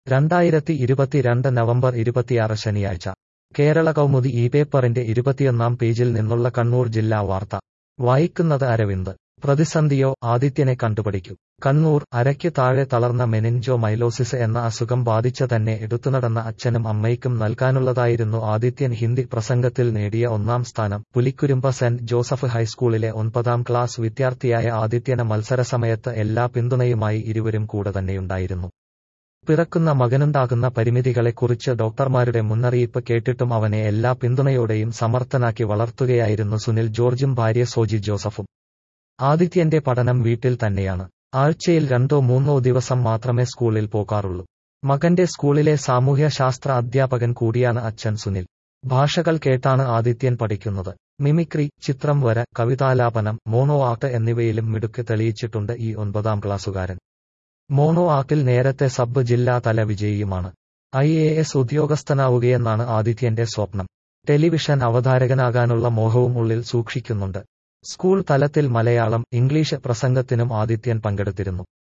രണ്ടായിരത്തി ഇരുപത്തിരണ്ട് നവംബർ ഇരുപത്തിയാറ് ശനിയാഴ്ച കേരള കൗമുദി ഈ പേപ്പറിന്റെ ഇരുപത്തിയൊന്നാം പേജിൽ നിന്നുള്ള കണ്ണൂർ ജില്ലാ വാർത്ത വായിക്കുന്നത് അരവിന്ദ് പ്രതിസന്ധിയോ ആദിത്യനെ കണ്ടുപിടിക്കൂ കണ്ണൂർ അരയ്ക്ക് താഴെ തളർന്ന മെനിൻജോ മൈലോസിസ് എന്ന അസുഖം ബാധിച്ച തന്നെ എടുത്തുനടന്ന അച്ഛനും അമ്മയ്ക്കും നൽകാനുള്ളതായിരുന്നു ആദിത്യൻ ഹിന്ദി പ്രസംഗത്തിൽ നേടിയ ഒന്നാം സ്ഥാനം പുലിക്കുരുമ്പ സെന്റ് ജോസഫ് ഹൈസ്കൂളിലെ ഒൻപതാം ക്ലാസ് വിദ്യാർത്ഥിയായ ആദിത്യന് മത്സരസമയത്ത് എല്ലാ പിന്തുണയുമായി ഇരുവരും കൂടെ തന്നെയുണ്ടായിരുന്നു പിറക്കുന്ന മകനുണ്ടാകുന്ന പരിമിതികളെക്കുറിച്ച് ഡോക്ടർമാരുടെ മുന്നറിയിപ്പ് കേട്ടിട്ടും അവനെ എല്ലാ പിന്തുണയോടെയും സമർത്ഥനാക്കി വളർത്തുകയായിരുന്നു സുനിൽ ജോർജും ഭാര്യ സോജി ജോസഫും ആദിത്യന്റെ പഠനം വീട്ടിൽ തന്നെയാണ് ആഴ്ചയിൽ രണ്ടോ മൂന്നോ ദിവസം മാത്രമേ സ്കൂളിൽ പോകാറുള്ളൂ മകന്റെ സ്കൂളിലെ സാമൂഹ്യ ശാസ്ത്ര അധ്യാപകൻ കൂടിയാണ് അച്ഛൻ സുനിൽ ഭാഷകൾ കേട്ടാണ് ആദിത്യൻ പഠിക്കുന്നത് മിമിക്രി ചിത്രം വര കവിതാലാപനം മോണോ ആർട്ട് എന്നിവയിലും മിടുക്ക് തെളിയിച്ചിട്ടുണ്ട് ഈ ഒൻപതാം ക്ലാസ്സുകാരൻ മോണോ ആർട്ടിൽ നേരത്തെ സബ് ജില്ലാതല വിജയിയുമാണ് ഐ എ എസ് ഉദ്യോഗസ്ഥനാവുകയെന്നാണ് ആദിത്യന്റെ സ്വപ്നം ടെലിവിഷൻ അവതാരകനാകാനുള്ള മോഹവും ഉള്ളിൽ സൂക്ഷിക്കുന്നുണ്ട് സ്കൂൾ തലത്തിൽ മലയാളം ഇംഗ്ലീഷ് പ്രസംഗത്തിനും ആദിത്യൻ പങ്കെടുത്തിരുന്നു